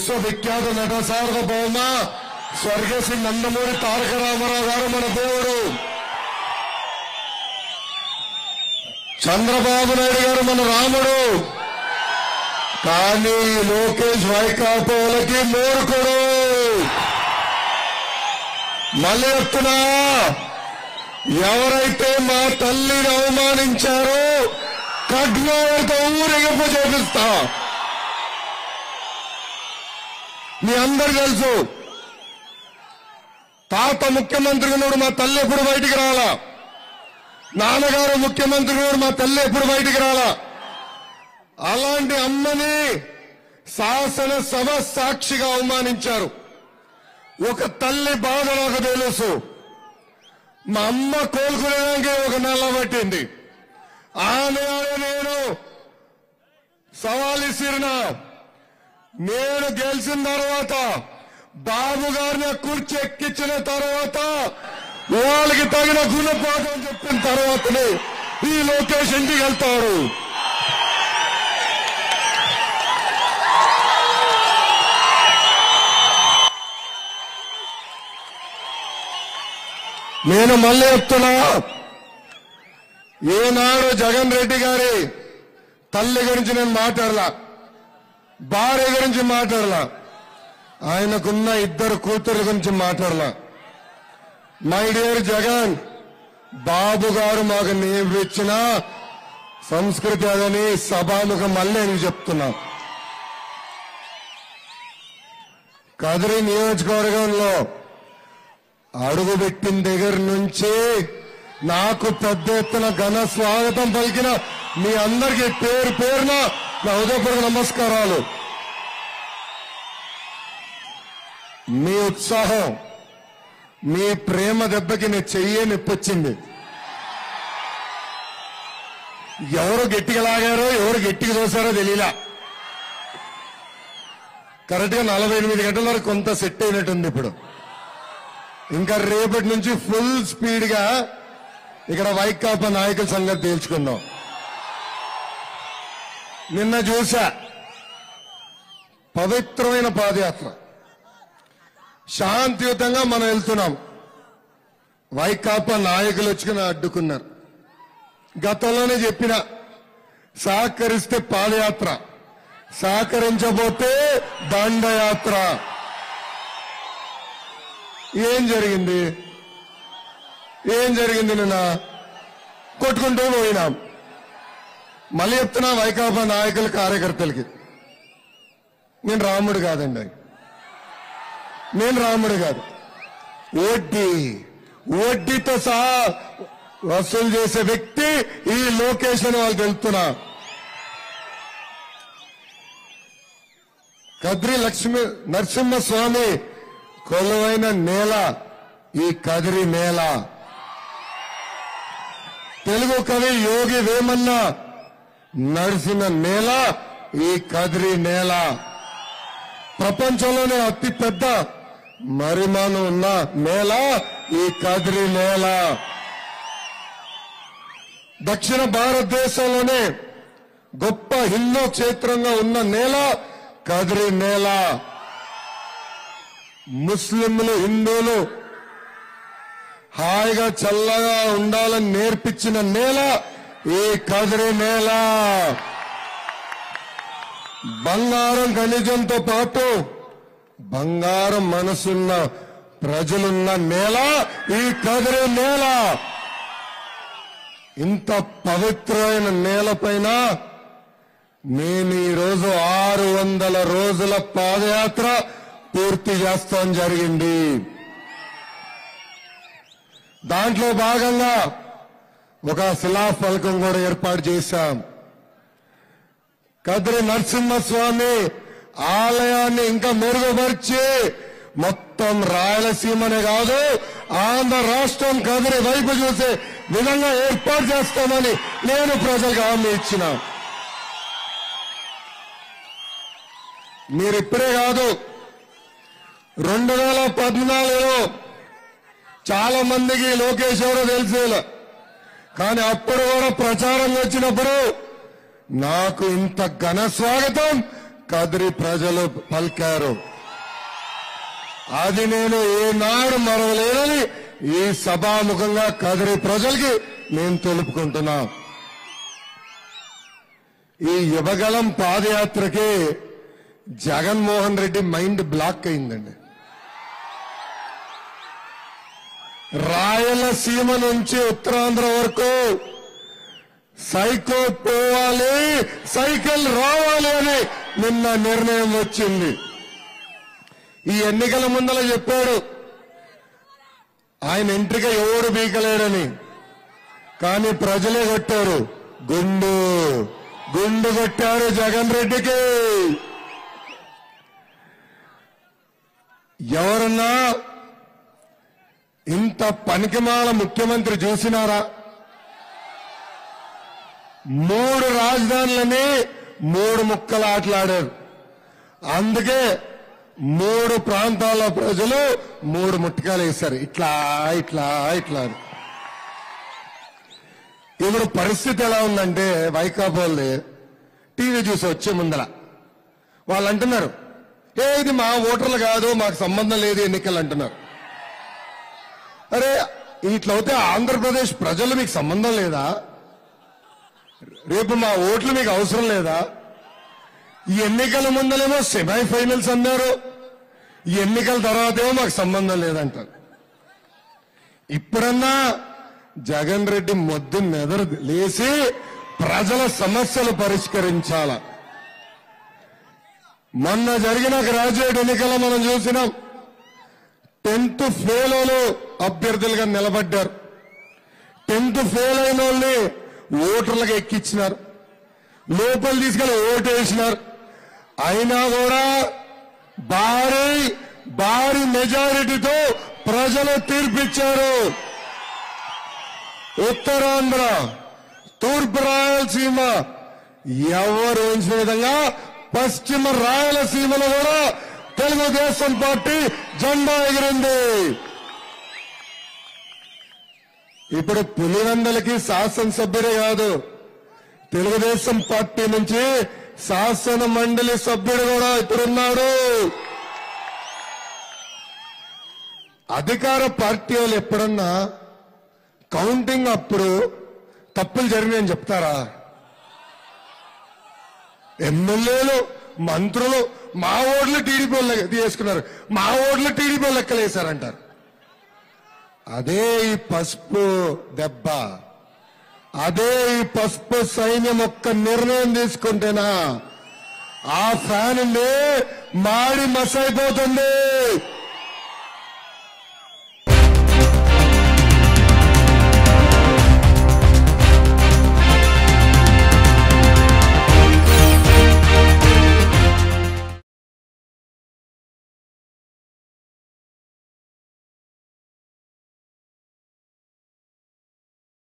విశ్వవిఖ్యాత నట సార్వభౌమ స్వర్గశ్రీ నందమూరి తారక రామారావు గారు మన దేవుడు చంద్రబాబు నాయుడు గారు మన రాముడు కానీ లోకేష్ వైకాపోలకి మూర్ఖుడు మళ్ళీ చెప్తున్నా ఎవరైతే మా తల్లిని అవమానించారో ఖడ్గోతో ఊరేగింపు చేపిస్తా మీ అందరు తెలుసు తాత ముఖ్యమంత్రి ఉన్నాడు మా తల్లి ఎప్పుడు బయటికి రాలా నాన్నగారు ముఖ్యమంత్రి ఉన్నాడు మా తల్లి ఎప్పుడు బయటికి రాలా అలాంటి అమ్మని శాసనసభ సాక్షిగా అవమానించారు ఒక తల్లి బాధ నాకు తెలుసు మా అమ్మ కోలుకునేదానికి ఒక నెల పట్టింది ఆమె నేను సవాల్ ఇసిరినా నేను గెలిచిన తర్వాత బాబు గారిని కుర్చీ ఎక్కించిన తర్వాత వాళ్ళకి తగిన గుణపాఠం చెప్పిన తర్వాతనే ఈ లోకేష్ ఇంటికి వెళ్తారు నేను మళ్ళీ చెప్తున్నా ఏనాడు జగన్ రెడ్డి గారి తల్లి గురించి నేను మాట్లాడలా భార్య గురించి మాట్లాడలా ఆయనకున్న ఇద్దరు కూతురు గురించి మాట్లాడలా మై డియర్ జగన్ బాబు గారు మాకు నేర్పించిన సంస్కృతి అదని సభాముఖం మళ్ళీ నేను చెప్తున్నా కదిరి నియోజకవర్గంలో అడుగుపెట్టిన దగ్గర నుంచి నాకు పెద్ద ఎత్తున ఘన స్వాగతం పలికిన మీ అందరికీ పేరు పేరున నా హృదయపూర్వక నమస్కారాలు మీ ఉత్సాహం మీ ప్రేమ దెబ్బకి నేను చెయ్యే నొప్పొచ్చింది ఎవరు గట్టిగా లాగారో ఎవరు గట్టిగా దోశారో తెలియలా కరెక్ట్ గా నలభై ఎనిమిది గంటల వరకు కొంత సెట్ అయినట్టుంది ఇప్పుడు ఇంకా రేపటి నుంచి ఫుల్ స్పీడ్ గా ఇక్కడ వైకాపా నాయకుల సంగతి తేల్చుకుందాం నిన్న చూసా పవిత్రమైన పాదయాత్ర శాంతియుతంగా మనం వెళ్తున్నాం వైకాపా నాయకులు వచ్చుకుని అడ్డుకున్నారు గతంలోనే చెప్పిన సహకరిస్తే పాదయాత్ర సహకరించబోతే దండయాత్ర ఏం జరిగింది ఏం జరిగింది నిన్న కొట్టుకుంటూ పోయినాం మళ్ళీ చెప్తున్నా వైకాపా నాయకుల కార్యకర్తలకి నేను రాముడు కాదండి నేను రాముడు కాదు వడ్డీ వడ్డీతో సహా వసూలు చేసే వ్యక్తి ఈ లోకేష్ అని వాళ్ళు తెలుస్తున్నా కద్రి లక్ష్మి నరసింహస్వామి కొలువైన నేల ఈ కదిరి నేల తెలుగు కవి యోగి వేమన్న నడిచిన నేల ఈ కదిరి నేల ప్రపంచంలోనే అతి పెద్ద మరిమాను ఉన్న నేల ఈ కదిరి నేల దక్షిణ భారతదేశంలోనే గొప్ప హిందూ క్షేత్రంగా ఉన్న నేల కదిరి నేల ముస్లింలు హిందువులు హాయిగా చల్లగా ఉండాలని నేర్పించిన నేల ఈ కదిరి నేల బంగారం ఖనిజంతో పాటు బంగారం మనసున్న ప్రజలున్న నేల ఈ కదిరి నేల ఇంత పవిత్రమైన నేలపైన నేను ఈ రోజు ఆరు వందల రోజుల పాదయాత్ర పూర్తి చేస్తాం జరిగింది దాంట్లో భాగంగా ఒక శిలాఫలకం కూడా ఏర్పాటు చేశాం కదిరి నరసింహస్వామి ఆలయాన్ని ఇంకా మెరుగుపరిచి మొత్తం రాయలసీమనే కాదు ఆంధ్ర రాష్ట్రం కదిరి వైపు చూసే విధంగా ఏర్పాటు చేస్తామని నేను ప్రజలకు హామీ ఇచ్చిన మీరు ఇప్పుడే కాదు రెండు వేల పద్నాలుగులో చాలా మందికి లోకేష్ ఎవరో తెలిసేలా కానీ అప్పుడు కూడా ప్రచారం వచ్చినప్పుడు నాకు ఇంత ఘన స్వాగతం కదిరి ప్రజలు పలికారు అది నేను ఏనాడు మరవలేనని ఈ సభాముఖంగా కదిరి ప్రజలకి నేను తెలుపుకుంటున్నా ఈ యువగలం పాదయాత్రకి జగన్మోహన్ రెడ్డి మైండ్ బ్లాక్ అయిందండి రాయలసీమ నుంచి ఉత్తరాంధ్ర వరకు సైకో పోవాలి సైకిల్ రావాలి అని నిన్న నిర్ణయం వచ్చింది ఈ ఎన్నికల ముందల చెప్పాడు ఆయన ఎంట్రిక ఎవరు బీకలేడని కానీ ప్రజలే కొట్టారు గుండు గుండు కొట్టారు జగన్ రెడ్డికి ఎవరన్నా ఇంత పనికిమాల ముఖ్యమంత్రి చూసినారా మూడు రాజధానులని మూడు ముక్కలు ఆటలాడారు అందుకే మూడు ప్రాంతాల ప్రజలు మూడు ముట్టికాలు వేశారు ఇట్లా ఇట్లా ఇట్లా అని. ఇప్పుడు పరిస్థితి ఎలా ఉందంటే వైకాపోల్ది టీవీ చూసి వచ్చే ముందర వాళ్ళు అంటున్నారు ఏ ఇది మా ఓటర్లు కాదు మాకు సంబంధం లేదు ఎన్నికలు అంటున్నారు అరే ఇట్లయితే ఆంధ్రప్రదేశ్ ప్రజలు మీకు సంబంధం లేదా రేపు మా ఓట్లు మీకు అవసరం లేదా ఈ ఎన్నికల ముందలేమో సెమీఫైనల్స్ అన్నారు ఈ ఎన్నికల తర్వాత ఏమో మాకు సంబంధం లేదంటారు ఇప్పుడన్నా జగన్ రెడ్డి మొద్దు మెదడు లేచి ప్రజల సమస్యలు పరిష్కరించాల మొన్న జరిగిన గ్రాడ్యుయేట్ ఎన్నికల మనం చూసినాం టెన్త్ ఫెయిల్ అభ్యర్థులుగా నిలబడ్డారు టెన్త్ ఫెయిల్ అయిన వాళ్ళని ఓటర్లకు ఎక్కించినారు లోపల తీసుకెళ్లి ఓటు వేసినారు అయినా కూడా భారీ భారీ మెజారిటీతో ప్రజలు తీర్పిచ్చారు ఉత్తరాంధ్ర తూర్పు రాయలసీమ ఎవరు ఊహించిన విధంగా పశ్చిమ రాయలసీమలో కూడా తెలుగుదేశం పార్టీ జెండా ఎగిరింది ఇప్పుడు పులివెందలకి శాసనసభ్యుడే కాదు తెలుగుదేశం పార్టీ నుంచి శాసన మండలి సభ్యుడు కూడా ఇప్పుడున్నాడు అధికార పార్టీ వాళ్ళు ఎప్పుడన్నా కౌంటింగ్ అప్పుడు తప్పులు జరిగినాయని చెప్తారా ఎమ్మెల్యేలు మంత్రులు మా ఓట్లు టీడీపీ వాళ్ళు తీసుకున్నారు మా ఓట్లు టీడీపీ వాళ్ళు లెక్కలేశారంటారు అదే ఈ పసుపు దెబ్బ అదే ఈ పసుపు సైన్యం ఒక్క నిర్ణయం తీసుకుంటేనా ఆ ఫ్యాన్ మాడి మసైపోతుంది